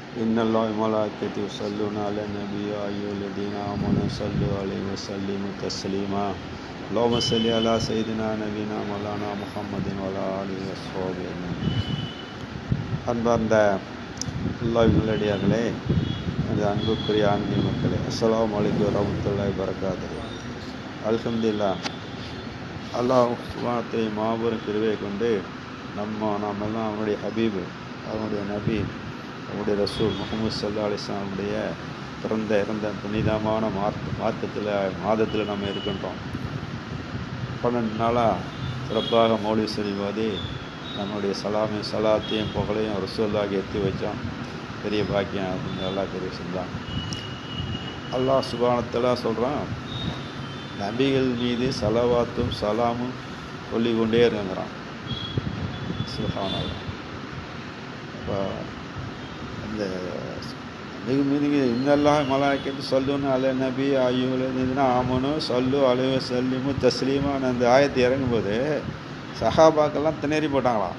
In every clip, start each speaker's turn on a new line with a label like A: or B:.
A: إن الله وملائكته يصلون على النبي يا أيها الذين آمنوا صلوا عليه وسلموا تسليما اللهم صل على سيدنا نبينا مولانا محمد وعلى آله وصحبه أجمعين அன்பார்ந்த அல்லாஹ் நல்லடியார்களே எனது அன்புக்குரிய ஆன்மீக மக்களே அஸ்ஸலாமு அலைக்கும் வரமத்துல்லாஹி வரகாத்து அல்ஹம்துலில்லாஹ் அல்லாஹ் சுபானத்தை மாபெரும் கிருவை கொண்டு நம்ம நாம் எல்லாம் அவனுடைய ஹபீபு அவனுடைய நபி அவனுடைய ரசூல் முகமது சல்லா அலிஸ்லாமுடைய பிறந்த இறந்த புனிதமான மார்க் மார்க்கத்தில் மாதத்தில் நம்ம இருக்கின்றோம் பன்னெண்டு நாளாக சிறப்பாக மௌலி செல்வாதி நம்மளுடைய சலாமையும் சலாத்தையும் புகழையும் ரசூல்லாக எத்தி வச்சோம் பெரிய பாக்கியம் அப்படின்னு நல்லா பெரிய செஞ்சான் அல்லாஹ் சுபானத்தில் சொல்கிறான் நபிகள் மீது சலவாத்தும் சலாமும் சொல்லிக் கொண்டே இருங்கிறான் சுகானல்லா அப்போ அந்த நபிகள் மீது இன்னெல்லாம் மலாய்க்கத்து சொல்லுன்னு அல நபி ஐயூல இருந்ததுன்னா ஆமனும் சொல்லு அலைவ சல்லிமு தஸ்லீமான்னு அந்த ஆயத்தை இறங்கும்போது சஹாபாக்கெல்லாம் திணறி போட்டாங்களாம்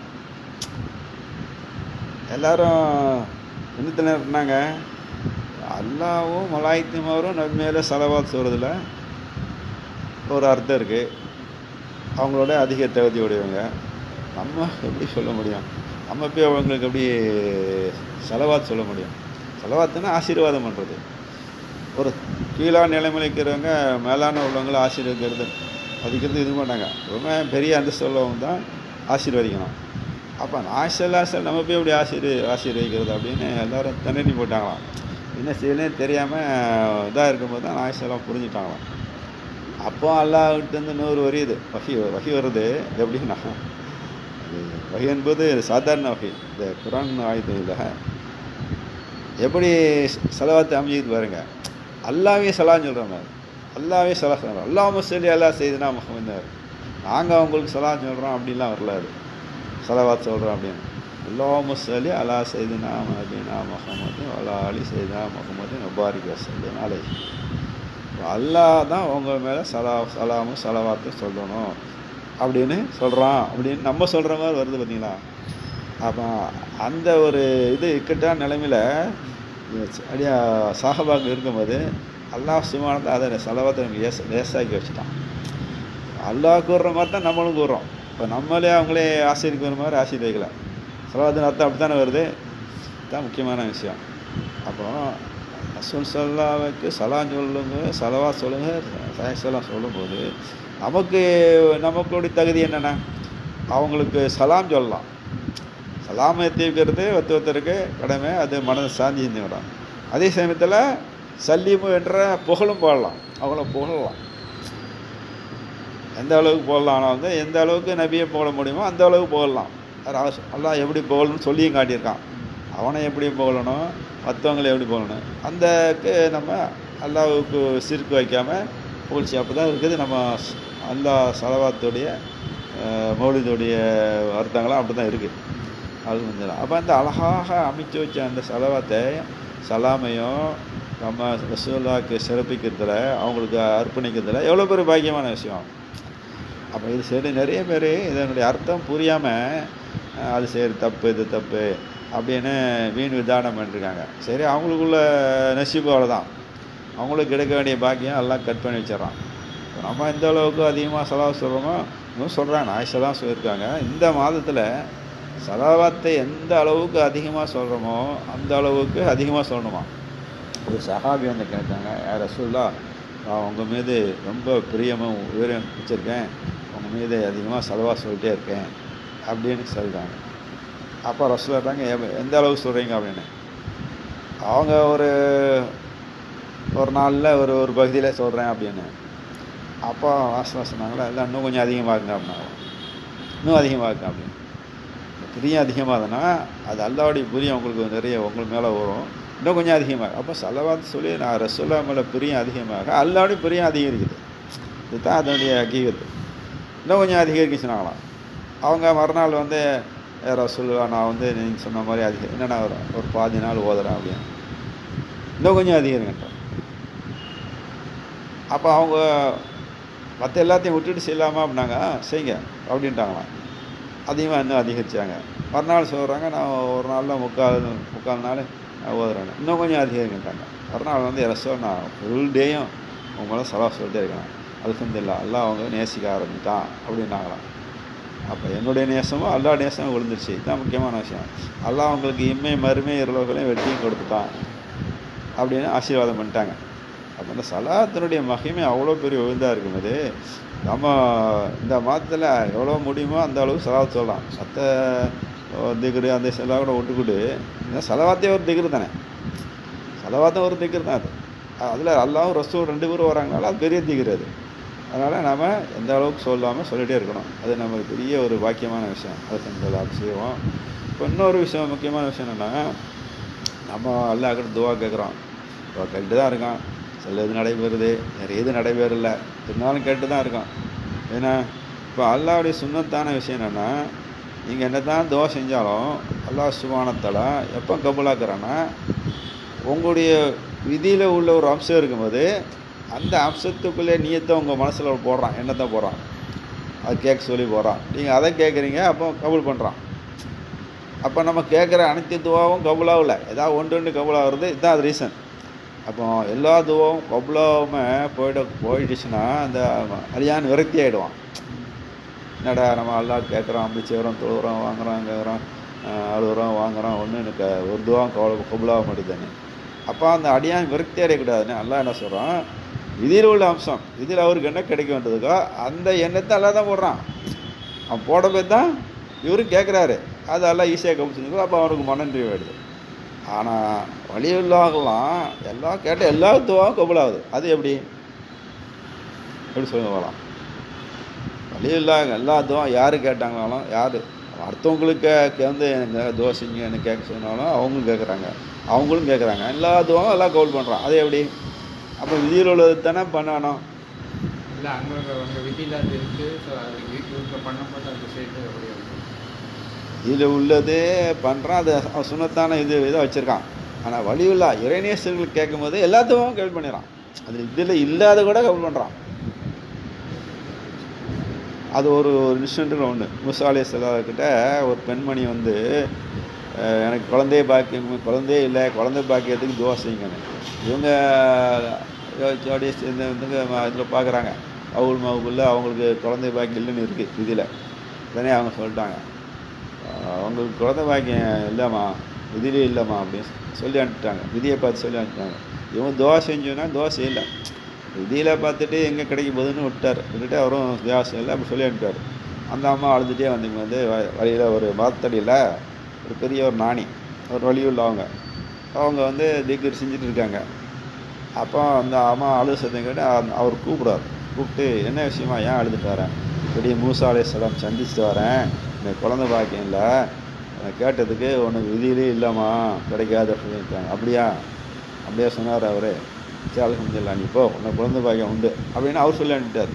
A: எல்லாரும் என்ன திணறினாங்க அல்லாவும் மலாய்த்துமாரும் நபி மேலே செலவாத் சொல்கிறதுல ஒரு அர்த்தம் இருக்குது அவங்களோட அதிக தகுதி உடையவங்க நம்ம எப்படி சொல்ல முடியும் நம்ம போய் அவங்களுக்கு எப்படி செலவாத் சொல்ல முடியும் செலவாத்துன்னா ஆசீர்வாதம் பண்ணுறது ஒரு கீழான நிலைமையில் இருக்கிறவங்க மேலான உள்ளவங்களை ஆசீர்வதிக்கிறது மதிக்கிறது இது மாட்டாங்க ரொம்ப பெரிய அந்தஸ்து உள்ளவங்க தான் ஆசீர்வதிக்கணும் அப்போ ஆசல் நம்ம போய் எப்படி ஆசீர் ஆசீர்வதிக்கிறது அப்படின்னு எல்லோரும் திணறி போட்டாங்களாம் என்ன செய்யணும் தெரியாமல் இதாக இருக்கும்போது தான் ஆசெல்லாம் புரிஞ்சுட்டாங்களாம் அப்போ அல்லாஹ்கிட்டேருந்து நூறு வரியுது வகி வகி வருது எப்படின்னா வகை என்பது சாதாரண வகை இந்த குரான் ஆயுதம் எப்படி செலவாத்தை அமைஞ்சிக்கிட்டு பாருங்க அல்லாவே சலான்னு சொல்கிறாங்க அல்லாவே சலா சொல்கிறோம் அல்லாம சொல்லி அல்லா செய்துனா முகமது நாங்கள் அவங்களுக்கு சலான்னு சொல்கிறோம் அப்படின்லாம் வரலாறு செலவாத் சொல்கிறோம் அப்படின்னு அல்லாம சொல்லி அல்லா செய்துனா நபீனா முகமது அல்லா அலி செய்துனா முகமது நபாரிக் வசல்லி நாளை அல்லாஹ் தான் உங்க மேலே சலா சலாமும் சலவாத்தும் சொல்லணும் அப்படின்னு சொல்கிறான் அப்படின்னு நம்ம சொல்கிற மாதிரி வருது பார்த்தீங்களா அப்போ அந்த ஒரு இது இக்கட்டான நிலைமையில் அப்படியே சாகபாக இருக்கும்போது அல்லாஹ் சுமானத்தை அதை செலவாத்தை நமக்கு லேச லேசாக்கி வச்சுட்டான் அல்லாஹ் கூறுற மாதிரி தான் நம்மளும் கூறுறோம் இப்போ நம்மளே அவங்களே ஆசிரியர் மாதிரி ஆசீர்வதிக்கலாம் செலவாத்தின் அர்த்தம் அப்படி தானே வருது தான் முக்கியமான விஷயம் அப்புறம் ரசூல் சல்லாவுக்கு சலாம் சொல்லுங்க சலவா சொல்லுங்க சலாம் சொல்லும்போது நமக்கு நமக்குடைய தகுதி என்னென்னா அவங்களுக்கு சலாம் சொல்லலாம் சலாமை தீர்க்கிறது ஒருத்த ஒருத்தருக்கு கடமை அது மனதை சாந்தி விடும் அதே சமயத்தில் சல்லீமு என்ற புகழும் போடலாம் அவங்கள புகழலாம் எந்த அளவுக்கு போடலாம் ஆனால் வந்து எந்த அளவுக்கு நபியை புகழ முடியுமோ அந்த அளவுக்கு புகழலாம் எல்லாம் எப்படி புகழணும்னு சொல்லியும் காட்டியிருக்கான் அவனை எப்படி புகழணும் மற்றவங்களை எப்படி புகழணும் அந்தக்கு நம்ம அல்லாவுக்கு சிறுக்கு வைக்காமல் புகழ்ச்சி அப்போ தான் இருக்குது நம்ம அல்லா சலவாத்துடைய மௌலிதுடைய அர்த்தங்களாம் அப்படி தான் இருக்குது அது வந்து அப்போ அந்த அழகாக அமைச்சு வச்ச அந்த செலவாத்தை சலாமையும் நம்ம ரசூல்லாவுக்கு சிறப்பிக்கிறதுல அவங்களுக்கு அர்ப்பணிக்கிறதுல எவ்வளோ பெரிய பாக்கியமான விஷயம் அப்போ இது சரி நிறைய பேர் இதனுடைய அர்த்தம் புரியாமல் அது சரி தப்பு இது தப்பு அப்படின்னு வீண் விதானம் பண்ணிருக்காங்க சரி அவங்களுக்குள்ள நெசிப்பு அவ்வளோதான் அவங்களுக்கு கிடைக்க வேண்டிய பாக்கியம் எல்லாம் கட் பண்ணி வச்சிடறான் நம்ம எந்த அளவுக்கு அதிகமாக செலவு சொல்கிறோமோ இன்னும் சொல்கிறாங்க நாய்ஸெல்லாம் சொல்லியிருக்காங்க இந்த மாதத்தில் செலவாத்தை எந்த அளவுக்கு அதிகமாக சொல்கிறோமோ அந்த அளவுக்கு அதிகமாக சொல்லணுமா ஒரு சஹாபி வந்து கேட்டாங்க யார் ரசூல்லா நான் உங்கள் மீது ரொம்ப பிரியமாக உயரம் வச்சுருக்கேன் உங்கள் மீது அதிகமாக செலவாக சொல்லிட்டே இருக்கேன் அப்படின்னு சொல்லிட்டாங்க அப்போ ரசூல் சொல்கிறாங்க எந்த அளவுக்கு சொல்கிறீங்க அப்படின்னு அவங்க ஒரு ஒரு நாளில் ஒரு ஒரு பகுதியில் சொல்கிறேன் அப்படின்னு அப்போ வாசனை சொன்னாங்களா இல்லை இன்னும் கொஞ்சம் அதிகமாக இருங்க அப்படின்னாங்க இன்னும் அதிகமாக இருங்க அப்படின்னு பிரியம் அதிகமாகுதுன்னா அது அல்லாவுடைய பிரியம் உங்களுக்கு நிறைய உங்களுக்கு மேலே வரும் இன்னும் கொஞ்சம் அதிகமாக அப்போ செலவாத்து சொல்லி நான் ரசோல்லா மேலே பிரியம் அதிகமாக அல்லாவுடைய பிரியம் அதிகரிக்குது இதுதான் அதனுடைய அகீகத்து இன்னும் கொஞ்சம் அதிகரிக்குச்சுனாங்களாம் அவங்க மறுநாள் வந்து ரசோல்லா நான் வந்து நீங்கள் சொன்ன மாதிரி அதிகம் என்னென்ன வரும் ஒரு பாதி நாள் ஓதுறேன் அப்படின்னு இன்னும் கொஞ்சம் அதிகரிங்கன்ற அப்போ அவங்க மற்ற எல்லாத்தையும் விட்டுட்டு செய்யலாமா அப்படின்னாங்க செய்யுங்க அப்படின்ட்டாங்களாம் அதிகமாக இன்னும் அதிகரித்தாங்க மறுநாள் சொல்கிறாங்க நான் ஒரு நாளில் முக்கால் முக்கால் நாள் ஓதுறேன் இன்னும் கொஞ்சம் அதிகரிக்கிட்டாங்க மறுநாள் வந்து ரசோ நான் ஃபுல் டேயும் உங்க மேலே சலா சொல்லிட்டே இருக்கேன் அல்ஹம்துலில்லாஹ் அல்லாஹ் அவங்க நேசிக்க ஆரம்பிட்டான் அப்படின்னாங்களாம் அப்போ என்னுடைய நேசமும் அல்லா நேசமும் விழுந்துருச்சு இதுதான் முக்கியமான விஷயம் அல்லாஹ் அவங்களுக்கு இம்மை மறுமை இரவுகளையும் வெற்றியும் கொடுத்துட்டான் அப்படின்னு ஆசீர்வாதம் பண்ணிட்டாங்க அப்போ இந்த சலாத்தினுடைய மகிமை அவ்வளோ பெரிய விழுந்தாக இருக்கும்போது நம்ம இந்த மாதத்தில் எவ்வளோ முடியுமோ அந்த அளவுக்கு சலாத் சொல்லலாம் மற்ற திக்ரு அந்த செலவு கூட விட்டுக்கிட்டு இந்த செலவாத்தே ஒரு திக்ரு தானே செலவாத்தம் ஒரு திக்ரு தான் அது அதில் அல்லாவும் ரசூல் ரெண்டு பேரும் வராங்கனால அது பெரிய திக்ரு அது அதனால் நாம் எந்த அளவுக்கு சொல்லாமல் சொல்லிகிட்டே இருக்கணும் அது நமக்கு பெரிய ஒரு பாக்கியமான விஷயம் அது கொஞ்சம் செய்வோம் இப்போ இன்னொரு விஷயம் முக்கியமான விஷயம் என்னென்னா நம்ம அல்லா கிட்ட துவா கேட்குறோம் துவா கேட்டு தான் இருக்கான் சில இது நடைபெறுது நிறைய இது நடைபெறல இருந்தாலும் கேட்டு தான் இருக்கான் ஏன்னா இப்போ அல்லாவுடைய சுண்ணத்தான விஷயம் என்னென்னா நீங்கள் என்ன தான் துவா செஞ்சாலும் அல்லாஹ் சுபானத்தால் எப்போ கபுலாக்குறான்னா உங்களுடைய விதியில் உள்ள ஒரு அம்சம் இருக்கும்போது அந்த அம்சத்துக்குள்ளே நீயத்தை உங்கள் மனசில் போடுறான் எண்ணத்தை போடுறான் அது கேட்க சொல்லி போடுறான் நீங்கள் அதை கேட்குறீங்க அப்போ கபூல் பண்ணுறான் அப்போ நம்ம கேட்குற அனைத்து துவாவும் கபுலாவில் ஏதாவது ஒன்று ரெண்டு கபுலாகிறது இதுதான் அது ரீசன் அப்போ எல்லா துவாவும் கபுலாவும் போயிட போயிடுச்சுன்னா அந்த அரியான் விரக்தி ஆகிடுவான் என்னடா நம்ம எல்லாம் கேட்குறோம் அப்படி செய்கிறோம் தொழுகிறோம் வாங்குறோம் கேட்குறோம் அழுகுறோம் வாங்குறோம் ஒன்று எனக்கு ஒரு துவாவும் கவலை கபுலாக மாட்டேதுன்னு அப்போ அந்த அடியான் விரக்தி அடையக்கூடாதுன்னு எல்லாம் என்ன சொல்கிறான் இதில் உள்ள அம்சம் இதில் அவருக்கு என்ன கிடைக்க வேண்டியதுக்கோ அந்த எண்ணத்தை எல்லாம் தான் போடுறான் அவன் போட போய் தான் இவரும் கேட்குறாரு அது எல்லாம் ஈஸியாக கபுல் செஞ்சுக்கோ அப்போ அவனுக்கு மனநிறைவு ஆகிடுது ஆனால் வழியுள்ளாகலாம் எல்லாம் கேட்ட எல்லா துவாவும் கபுலாகுது அது எப்படி எப்படி சொல்லுங்க வரலாம் வழியில்லாக எல்லா துவம் யார் கேட்டாங்கனாலும் யார் அடுத்தவங்களுக்கு வந்து எனக்கு தோசைங்க எனக்கு கேட்க சொன்னாலும் அவங்களும் கேட்குறாங்க அவங்களும் கேட்குறாங்க எல்லா துவாவும் எல்லாம் கவுல் பண்ணுறான் அது எப்படி அப்போ விதியில் உள்ளது தானே பண்ணணும்
B: இல்லை அங்கே அங்கே விதியில் அது இருக்குது ஸோ அது வீட்டில் பண்ணும்போது அது சேர்த்து அப்படி இருக்கு
A: இதில் உள்ளது பண்ணுறான் அது அவன் சுண்ணத்தான இது இதை வச்சுருக்கான் ஆனால் வழியுள்ளா இறைநேசர்களுக்கு கேட்கும்போது எல்லாத்துக்கும் கேள்வி பண்ணிடுறான் அது இதில் இல்லாத கூட கவுல் பண்ணுறான் அது ஒரு ஒரு இன்ஸ்டன்ட்டில் ஒன்று முசாலே கிட்ட ஒரு பெண்மணி வந்து அஹ், எனக்கு குழந்தைய பாக்கியம் குழந்தையே இல்லை குழந்தை பாக்கியத்துக்கு துவா செய்யுங்கன்னு இவங்க ஜோடி சேர்ந்து வந்துங்க இதில் பார்க்குறாங்க அவுள் மவுக்குள்ள அவங்களுக்கு குழந்தை பாக்கியம் இல்லைன்னு இருக்குது விதியில் உடனே அவங்க சொல்லிட்டாங்க அஹ், அவங்களுக்கு குழந்தை பாக்கியம் இல்லைம்மா விதிலே இல்லைம்மா அப்படின்னு சொல்லி அனுப்பிட்டாங்க விதியை பார்த்து சொல்லி அனுப்பிட்டாங்க இவங்க துவா செஞ்சோன்னா தோசை இல்லை விதியில் பார்த்துட்டு எங்கே கிடைக்கும் போதுன்னு விட்டார் விட்டுட்டு அவரும் வியாசம் இல்லை அப்படி சொல்லி அனுப்பிட்டார் அந்த அம்மா அழுதுகிட்டே வந்தீங்க வந்து வழியில் ஒரு மரத்தடியில் ஒரு பெரிய ஒரு நாணி ஒரு வழி உள்ளவங்க அவங்க வந்து திக்கர் செஞ்சுட்டு இருக்காங்க அப்போ அந்த அம்மா அழுது சத்தம் கேட்டு அந்த- அவர் கூப்பிடுவார் கூப்பிட்டு என்ன விஷயமா ஏன் அழுதுட்டு வரேன் இப்படி மூசா அலைஹிஸ்ஸலாம் சந்திச்சுட்டு வரேன் எனக்கு குழந்தை பாக்கியம் இல்லை எனக்கு கேட்டதுக்கு உனக்கு விதியிலே இல்லைம்மா கிடைக்காது அப்படின்னு சொல்லிட்டாங்க அப்படியா அப்படியே சொன்னார் அவர் சரி அலமதுல்லா நீ போ உனக்கு குழந்தை பாக்கியம் உண்டு அப்படின்னு அவர் சொல்லி அனுப்பிட்டார்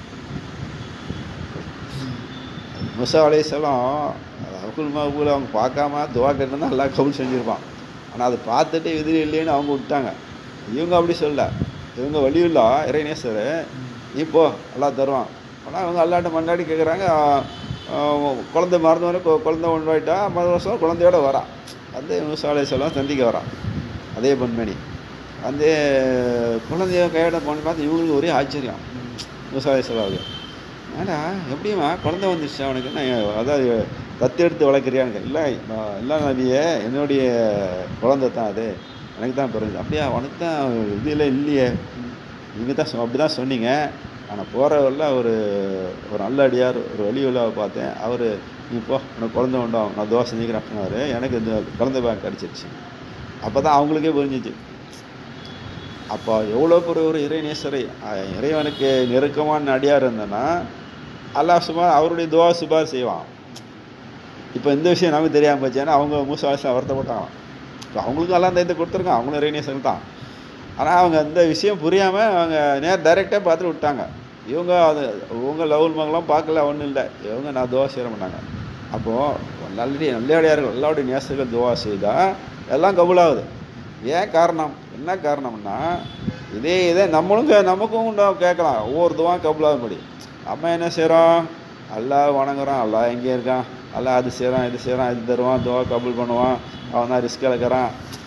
A: முசா அலைஹிஸ்ஸலாம் அகுல் மகபூல் அவங்க பார்க்காம துவா கேட்டிருந்தா நல்லா கபூல் செஞ்சுருப்பான் ஆனால் அதை பார்த்துட்டு விதிரி இல்லைன்னு அவங்க விட்டாங்க இவங்க அப்படி சொல்ல இவங்க வழியுள்ளா இறைநேசர் நீ போ எல்லாம் தருவான் ஆனால் அவங்க அல்லாட்ட மண்டாடி கேட்குறாங்க குழந்தை மறந்தவனே கு- குழந்தை உண்டாயிட்டா மறு வருஷம் குழந்தையோட வரான் வந்து முசா அலைஹிஸ்ஸலாம் சந்திக்க வரான் அதே பொன்மணி வந்து குழந்தைய கையோட போன பார்த்து இவங்களுக்கு ஒரே ஆச்சரியம் முசா அலைஹிஸ்ஸலாவுக்கு ஏடா எப்படிம்மா குழந்தை வந்துருச்சு அவனுக்கு நான் அதாவது தத்து எடுத்து வளர்க்குறியான்னு இல்லை நான் இல்லை நபியே என்னுடைய குழந்தை தான் அது எனக்கு தான் பிறகு அப்படியா உனக்கு தான் இதில் இல்லையே நீங்கள் தான் சொ- அப்படி தான் சொன்னீங்க ஆனால் போகிறவரில் ஒரு ஒரு நல்ல அடியார் ஒரு வழி உள்ளாவை பார்த்தேன் அவர் நீ போ உனக்கு குழந்தை உண்டாகும் நான் தோசை செஞ்சுக்கிறேன் சொன்னார் எனக்கு இந்த குழந்தை பேங்க் கிடச்சிருச்சு அப்போ தான் அவங்களுக்கே புரிஞ்சிச்சு அப்போ எவ்வளோ பெரிய ஒரு இறைநேசரை அஹ், இறைவனுக்கு நெருக்கமான அடியார் இருந்தேன்னா அல்லாஹ் சுபா அவருடைய துவா சுபார் செய்வான் இப்போ இந்த விஷயம் நமக்கு தெரியாமல் போச்சுன்னா அவங்க மூசா வருஷம் வருத்தப்பட்டாங்க இப்போ அவங்களுக்கும் எல்லாம் இந்த கொடுத்துருக்கான் அவங்களும் இறைநேசன் தான் ஆனால் அவங்க இந்த விஷயம் புரியாமல் அவங்க நேர் டைரெக்டாக பார்த்துட்டு விட்டாங்க இவங்க அது இவங்க லவுல் மங்களாம் பார்க்கல ஒன்றும் இல்லை இவங்க நான் துவா செய்ய மாட்டாங்க அப்போது நல்லடி நல்லடியார்கள் எல்லாருடைய நேசர்கள் துவா செய்தால் எல்லாம் கபுலாகுது ஏன் காரணம் என்ன காரணம்னா இதே இதே நம்மளும் கே- நமக்கும் உண்டா கேட்கலாம் ஒவ்வொரு துவா கபுலாகும்படி நம்ம என்ன செய்கிறோம் அல்லாஹ் வணங்குறோம் அல்லாஹ் எங்கே இருக்கான் அல்லாஹ் அது செய்கிறான் இது செய்கிறான் இது தருவான் துவா கபூல் பண்ணுவான் அவன் தான் ரிஸ்க் எடுக்கிறான்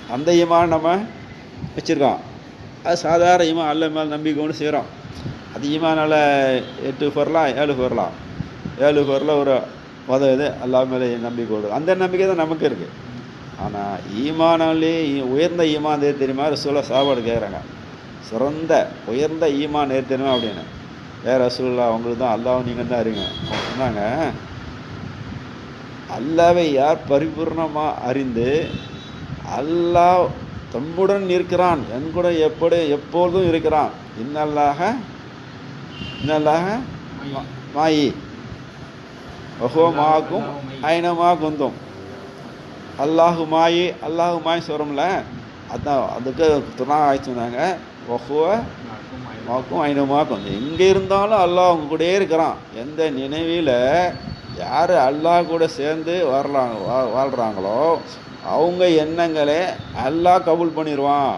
A: அந்த ஈமான் நம்ம வச்சுருக்கோம் அது சாதாரண ஈமான் அல்ல மேலே நம்பிக்கை ஒன்று செய்கிறோம் அது ஈமானால் எட்டு வரலாம் ஏழு வரலாம் ஏழு பேரில் ஒரு மதம் இது அல்லா மேலே நம்பிக்கை கொடு அந்த நம்பிக்கை தான் நமக்கு இருக்குது ஆனால் ஈமானாலே உயர்ந்த ஈமான் எது தெரியுமா ரசூலா சாப்பாடு கேட்குறாங்க சிறந்த உயர்ந்த ஈமான் எது தெரியுமா அப்படின்னு ஏ ரசூல்லா உங்களுக்கு தான் அல்லாவும் நீங்கள் தான் இருங்க அவங்க சொன்னாங்க அல்லாவை யார் பரிபூர்ணமாக அறிந்து அல்லாஹ் தம்முடன் இருக்கிறான் என் கூட எப்படி எப்பொழுதும் இருக்கிறான் இன்னல்லாக இன்னல்லாக மா- மாயி ஒஹோ மாக்கும் ஐனமா குந்தும் அல்லாஹு மாயி அல்லாஹு மாயி சொல்கிறோம்ல அதான் அதுக்கு துணா ஆயிடுச்சு சொன்னாங்க ஒஹுவ மாக்கும் ஐனமா குந்தும் எங்கே இருந்தாலும் அல்லாஹ் அவங்க கூடயே இருக்கிறான் எந்த நினைவில் யார் அல்லாஹ் கூட சேர்ந்து வரலாங்க வா வாழ்கிறாங்களோ அவங்க எண்ணங்களை அல்லாஹ் கபூல் பண்ணிடுவான்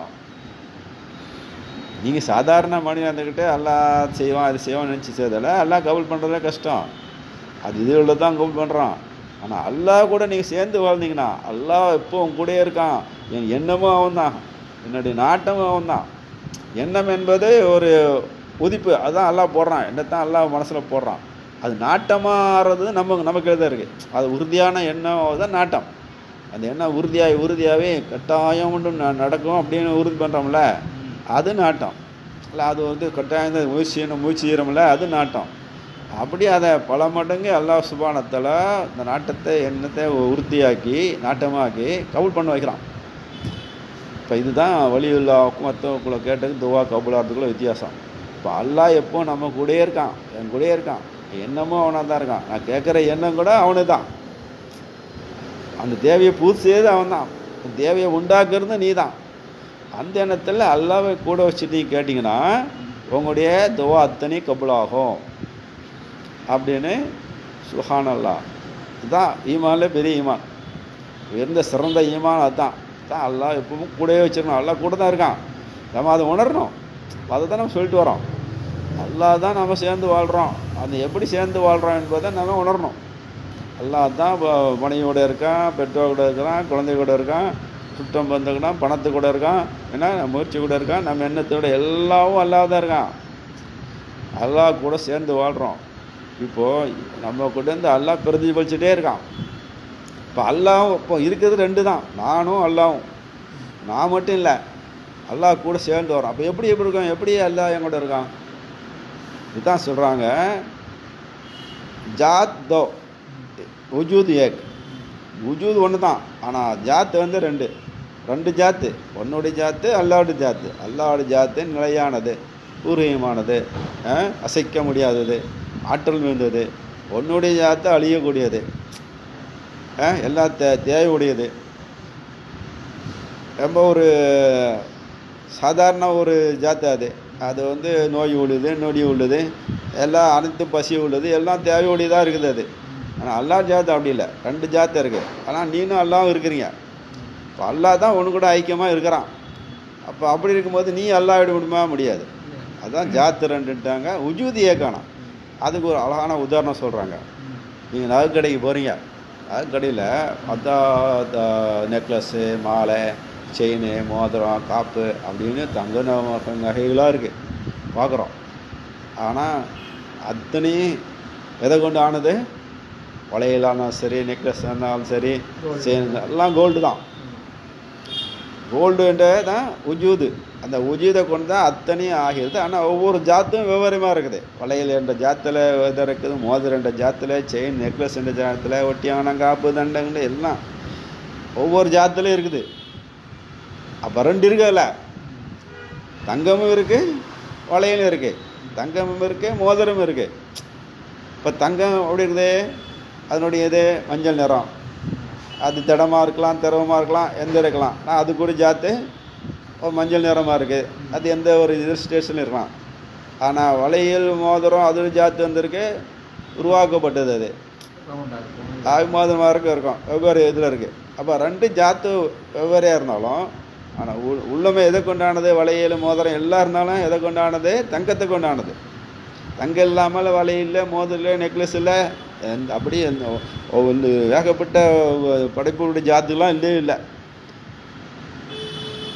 A: நீங்கள் சாதாரண மனிதன் இருந்துக்கிட்டு அல்லாஹ் செய்வான் அது செய்வான் நினச்சி செய்தல அல்லாஹ் கபூல் பண்ணுறதே கஷ்டம் அது இது தான் கபூல் பண்ணுறான் ஆனால் அல்லாஹ் கூட நீங்கள் சேர்ந்து வாழ்ந்தீங்கன்னா அல்லாஹ் எப்போ உங்க கூடயே இருக்கான் என் எண்ணமும் அவன் தான் என்னுடைய நாட்டமும் அவன் தான் எண்ணம் என்பது ஒரு உதிப்பு அதான் அல்லாஹ் போடுறான் என்னத்தான் அல்லாஹ் மனசில் போடுறான் அது நாட்டமாகிறது நம்ம நமக்கு தான் இருக்குது அது உறுதியான எண்ணம் தான் நாட்டம் அந்த எண்ணம் உறுதியாகி உறுதியாகவே கட்டாயம் ஒன்று ந- நடக்கும் அப்படின்னு உறுதி பண்ணுறோம்ல அது நாட்டம் இல்லை அது வந்து கட்டாயம் தான் முயற்சி செய்யணும் முயற்சி செய்கிறோம்ல அது நாட்டம் அப்படி அதை பல மடங்கு அல்லாஹ் சுபானத்தில் இந்த நாட்டத்தை எண்ணத்தை உறுதியாக்கி நாட்டமாக்கி கவுல் பண்ண வைக்கிறான் இப்போ இதுதான் வழியுள்ளாவுக்கும் மற்றவங்களை கேட்டது துவா கபுலாகிறதுக்குள்ள வித்தியாசம் இப்போ அல்லாஹ் எப்போ நம்ம கூடயே இருக்கான் என் கூடயே இருக்கான் எண்ணமும் அவனாக தான் இருக்கான் நான் கேட்குற எண்ணம் கூட அவனு தான் அந்த தேவையை பூர்த்தி செய்து அவன் தான் தேவையை உண்டாக்குறது நீ தான் அந்த எண்ணத்தில் அல்லாவை கூட வச்சுட்டு நீ கேட்டிங்கன்னா உங்களுடைய துவா அத்தனை கபுலாகும் அப்படின்னு சுஹானல்லா இதுதான் ஈமான்ல பெரிய ஈமான் உயர்ந்த சிறந்த ஈமான் அதுதான் தான் அல்லாஹ் எப்பவும் கூடவே வச்சிருக்கணும் அல்லாஹ் கூட தான் இருக்கான் நம்ம அதை உணரணும் அதை தான் நம்ம சொல்லிட்டு வரோம் அல்லாஹ் தான் நம்ம சேர்ந்து வாழ்கிறோம் அது எப்படி சேர்ந்து வாழ்கிறோம் என்பதை நம்ம உணரணும் அல்லாஹ் தான் ப- மனைவியோட இருக்கான் பெற்றோர் கூட இருக்கிறான் குழந்தை கூட இருக்கான் சுத்தம் பந்துக்கினா பணத்து கூட இருக்கான் ஏன்னா முயற்சி கூட இருக்கான் நம்ம எண்ணத்தோட எல்லாவும் அல்லாஹ் தான் இருக்கான் அல்லாஹ் கூட சேர்ந்து வாழ்கிறோம் இப்போது நம்ம கூட இருந்து அல்லாஹ் பிரதிபலிச்சுட்டே இருக்கான் இப்போ அல்லாவும் இப்போ இருக்கிறது ரெண்டு தான் நானும் அல்லாவும் நான் மட்டும் இல்லை அல்லாஹ் கூட சேர்ந்து வரோம் அப்போ எப்படி எப்படி இருக்கோம் எப்படி அல்லாஹ் என் கூட இருக்கான் இதுதான் சொல்கிறாங்க ஜாத் தோ உஜூத் ஏக் உஜூத் ஒன்று தான் ஆனால் ஜாத்து வந்து ரெண்டு ரெண்டு ஜாத்து உன்னுடைய ஜாத்து அல்லாவுடைய ஜாத்து அல்லாவுடைய ஜாத்து நிலையானது பூர்வீகமானது அஹ், அசைக்க முடியாதது ஆற்றல் மிகுந்தது உன்னுடைய ஜாத்து அழியக்கூடியது அஹ், எல்லா தே தேவையுடையது ரொம்ப ஒரு சாதாரண ஒரு ஜாத்து அது அது வந்து நோய் உள்ளது நொடி உள்ளது எல்லாம் அனைத்து பசி உள்ளது எல்லாம் தேவையுடையதாக இருக்குது அது ஆனால் அல்லா ஜாத்து அப்படி இல்லை ரெண்டு ஜாத்து இருக்குது ஆனால் நீனும் அல்லாவும் இருக்கிறீங்க இப்போ அல்லா தான் ஒன்று கூட ஐக்கியமாக இருக்கிறான் அப்போ அப்படி இருக்கும்போது நீ அல்லா விட முடியுமா முடியாது அதான் ஜாத்து ரெண்டுட்டாங்க உஜூதியே காணும் அதுக்கு ஒரு அழகான உதாரணம் சொல்கிறாங்க நீங்கள் நகை கடைக்கு போகிறீங்க நகை கடையில் பார்த்தா நெக்லஸ்ஸு மாலை செயின் மோதிரம் காப்பு அப்படின்னு தங்க ந- நகைகளாக இருக்குது பார்க்குறோம் ஆனால் அத்தனையும் எதை கொண்டு ஆனது வளையலானாலும் சரி நெக்லஸ் ஆனாலும் சரி
B: Gold.
A: செயின் எல்லாம் கோல்டு தான் கோல்டுன்றது தான் உஜூது அந்த உஜூதை கொண்டு தான் அத்தனையும் ஆகிறது ஆனால் ஒவ்வொரு ஜாத்தும் வெவ்வேறுமாக இருக்குது வளையல் என்ற ஜாத்தில் இது இருக்குது மோதிரம் என்ற ஜாத்தில் செயின் நெக்லஸ் என்ற ஜாத்தில் ஒட்டியானம் காப்பு தண்டங்கள் எல்லாம் ஒவ்வொரு ஜாத்துலையும் இருக்குது அப்போ ரெண்டு இருக்குதுல்ல தங்கமும் இருக்குது வளையலும் இருக்குது தங்கமும் இருக்குது மோதிரமும் இருக்குது இப்போ தங்கம் எப்படி இருக்குது அதனுடைய இது மஞ்சள் நிறம் அது திடமாக இருக்கலாம் திரவமாக இருக்கலாம் எந்த இருக்கலாம் நான் அது கூட ஜாத்து ஒரு மஞ்சள் நிறமாக இருக்குது அது எந்த ஒரு இது ஸ்டேஷனில் இருக்கலாம் ஆனால் வளையல் மோதிரம் அது ஜாத்து வந்திருக்கு உருவாக்கப்பட்டது அது
B: ரவுண்டாக இருக்கும்
A: ஆவி மோதிரமாக இருக்கும் இருக்கும் வெவ்வேறு இதில் இருக்குது அப்போ ரெண்டு ஜாத்து வெவ்வேறையாக இருந்தாலும் ஆனால் உள் உள்ளமே எதை கொண்டானது வளையல் மோதிரம் எல்லாம் இருந்தாலும் எதை கொண்டானது தங்கத்தை கொண்டானது தங்கம் இல்லாமல் வளையல் மோதிரம் நெக்லஸ் இல்லை எந்த அப்படியே எந்த ஒ- வந்து ஏகப்பட்ட படைப்புடைய ஜாத்துலாம் இல்லவே இல்லை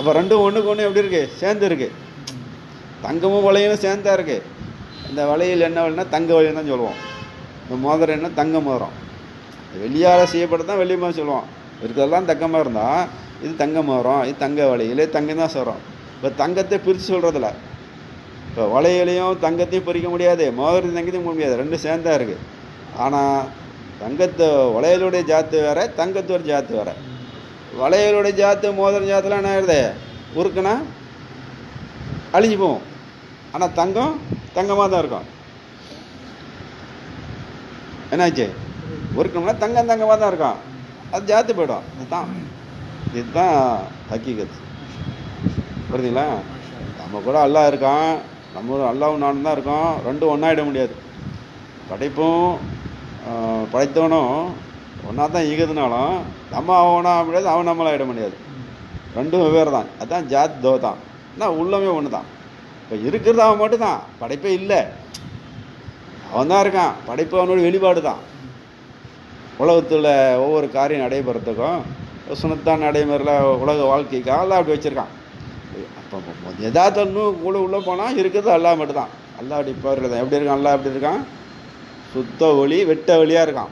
A: அப்போ ரெண்டும் ஒன்றுக்கு ஒன்று எப்படி இருக்கு சேர்ந்து இருக்கு தங்கமும் வளையலும் சேர்ந்தா இருக்கு இந்த வளையல் என்ன வளையல்னா தங்க வளையல் தான் சொல்லுவோம் இந்த மோதிரம் என்ன தங்க மோதிரம் வெள்ளியால் செய்யப்பட்டு தான் வெள்ளி மாதிரி சொல்லுவோம் இருக்கிறதெல்லாம் தங்கமாக இருந்தால் இது தங்க மோதிரம் இது தங்க வளையல் தங்கம் தான் சொல்கிறோம் இப்போ தங்கத்தை பிரித்து சொல்கிறதில்ல இப்போ வளையலையும் தங்கத்தையும் பிரிக்க முடியாது மோதிரத்தையும் தங்கத்தையும் பிரிக்க முடியாது ரெண்டும் சேர்ந்தா இருக்கு ஆனால் தங்கத்தை வளையலுடைய ஜாத்து வேற தங்கத்தோட ஜாத்து வேற வளையலுடைய ஜாத்து மோதிரம் ஜாத்துலாம் என்ன ஆகுது உருக்குனா அழிஞ்சு போகும் ஆனால் தங்கம் தங்கமாக தான் இருக்கும் என்னாச்சு உருக்கணும்னா தங்கம் தங்கமாக தான் இருக்கும் அது ஜாத்து போயிடும் இதுதான் இதுதான் ஹக்கீகத் புரியுதுங்களா நம்ம கூட அல்லாஹ் இருக்கான் நம்ம அல்லாவும் நானும் தான் இருக்கோம் ரெண்டும் ஒன்றாயிட முடியாது படைப்பும் ஆஹ், படைத்தவனும் ஒன்றா தான் ஈகுதுனாலும் நம்ம அவனா முடியாது அவன் நம்மளாயிட முடியாது ரெண்டும் வெவ்வேறு தான் அதான் ஜாத் தோ தான் ஆனால் உள்ளமே ஒன்று தான் இப்போ இருக்கிறது அவன் மட்டும்தான் படைப்பே இல்லை அவன் தான் இருக்கான் படைப்பு அவனோட வெளிப்பாடு தான் உலகத்தில் ஒவ்வொரு காரியம் நடைபெறத்துக்கும் சுனத்தான் நடைமுறையில் உலக வாழ்க்கைக்காக எல்லாம் அப்படி வச்சுருக்கான் அப்போ எதார்த்தம் இன்னும் கூட உள்ளே போனால் இருக்கிறது அல்லாஹ் மட்டும்தான் அல்லாஹ் அப்படி பார்வை தான் எப்படி இருக்கான் அல்லாஹ் எப்படி இருக்கான் சுத்த ஒளி வெட்ட ஒளியாக இருக்கான்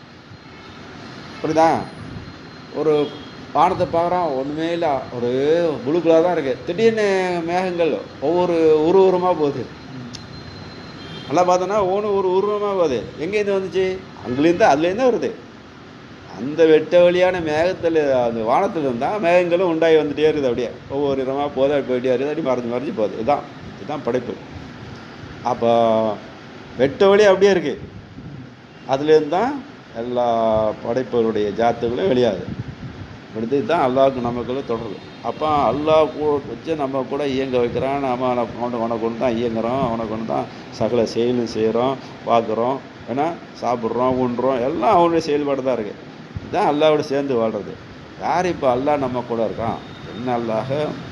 A: புரியுதா ஒரு வானத்தை பார்க்குறோம் ஒன்றுமே இல்லை ஒரு புளு கலர் தான் இருக்குது திடீர்னு மேகங்கள் ஒவ்வொரு உருவமாக போகுது நல்லா பார்த்தோன்னா ஒவ்வொன்று ஒரு உருவமாக போகுது எங்கேருந்து வந்துச்சு அங்கேருந்து அதுலேருந்து வருது அந்த வெட்ட வழியான மேகத்தில் அந்த வானத்தில் இருந்தால் மேகங்களும் உண்டாகி வந்துட்டே இருக்குது அப்படியே ஒவ்வொரு இடமாக போகுது அப்படி போயிட்டே இருக்குது அப்படி மறைஞ்சு மறைஞ்சு போகுது இதுதான் இதுதான் படைப்பு அப்போ வெட்ட வழி அப்படியே இருக்குது அதுலேருந்து தான் எல்லா படைப்புகளுடைய ஜாத்துகளும் வெளியாகுது அடுத்து தான் அல்லாவுக்கு நமக்குள்ள தொடருது அப்போ அல்லாஹ் கூட வச்சு நம்ம கூட இயங்க வைக்கிறான் நம்ம அவனை அவனை கொண்டு தான் இயங்குறோம் அவனை கொண்டு தான் சகல செயலும் செய்கிறோம் பார்க்குறோம் ஏன்னா சாப்பிட்றோம் உண்றோம் எல்லாம் அவனுடைய செயல்பாடு தான் இருக்குது இதுதான் அல்லாவோட சேர்ந்து வாழ்கிறது யார் இப்போ அல்லாஹ் நம்ம கூட இருக்கான் என்ன அல்லாஹ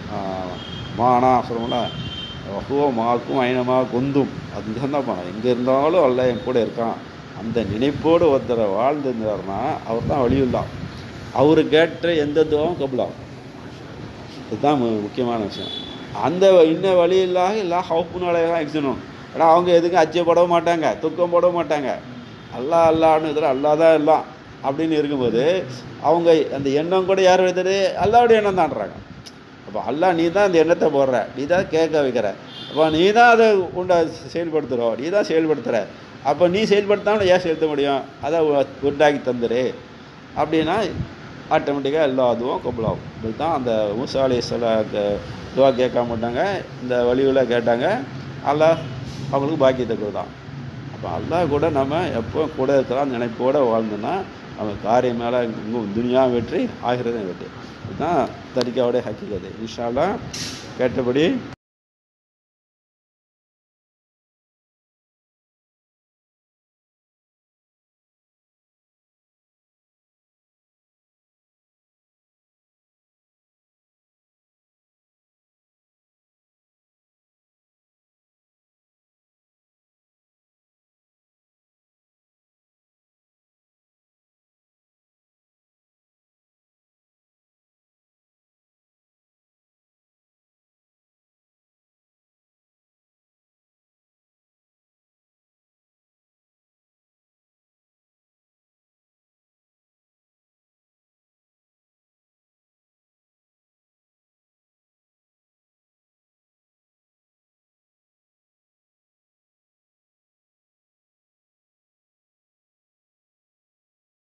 A: மானா சொல்லுவோம்ல வகுவ மாக்கும் ஐனமா குந்தும் அதுதான் தான் பணம் எங்கே இருந்தாலும் அல்லாஹ் என் கூட இருக்கான் அந்த நினைப்போடு ஒருத்தரை வாழ்ந்துருந்தாருன்னா அவர் தான் வழியுள்ளான் அவர் கேட்ட எந்த துவாவும் கபுலாகும் இதுதான் மு- முக்கியமான விஷயம் அந்த இன்ன வழி இல்லாத எல்லா ஹவுப்புனாலேயும் எக்ஸனும் ஏன்னா அவங்க எதுக்கும் அச்சப்படவும் மாட்டாங்க துக்கம் போட மாட்டாங்க அல்லா அல்லான்னு இதில் அல்லா தான் எல்லாம் அப்படின்னு இருக்கும்போது அவங்க அந்த எண்ணம் கூட யார் வைத்தது அல்லாவுடைய எண்ணம் தான்றாங்க அப்போ அல்லா நீ தான் அந்த எண்ணத்தை போடுற நீ தான் கேட்க வைக்கிற அப்போ நீ தான் அதை உண்டா செயல்படுத்துகிறோம் நீ தான் செயல்படுத்துகிற அப்போ நீ செயல்படுத்தாமல் ஏன் செலுத்த முடியும் அதை உ- உண்டாக்கி தந்துரு அப்படின்னா ஆட்டோமேட்டிக்காக எல்லா இதுவும் கபுலாகும் இதுதான் அந்த மூசா அலி துவா கேட்க மாட்டாங்க இந்த வழிவில் கேட்டாங்க அல்லாஹ் அவங்களுக்கு பாக்கியத்தை கொடுத்தான் அப்போ அல்லாஹ் கூட நம்ம எப்போ கூட இருக்கிறான் நினைப்போட வாழ்ந்தோன்னா அவன் காரியம் மேலே இங்கும் துனியா வெற்றி ஆகிறதும் வெற்றி இதுதான் தரிக்காவுடைய ஹக்கிகதை இன்ஷா அல்லாஹ் கேட்டபடி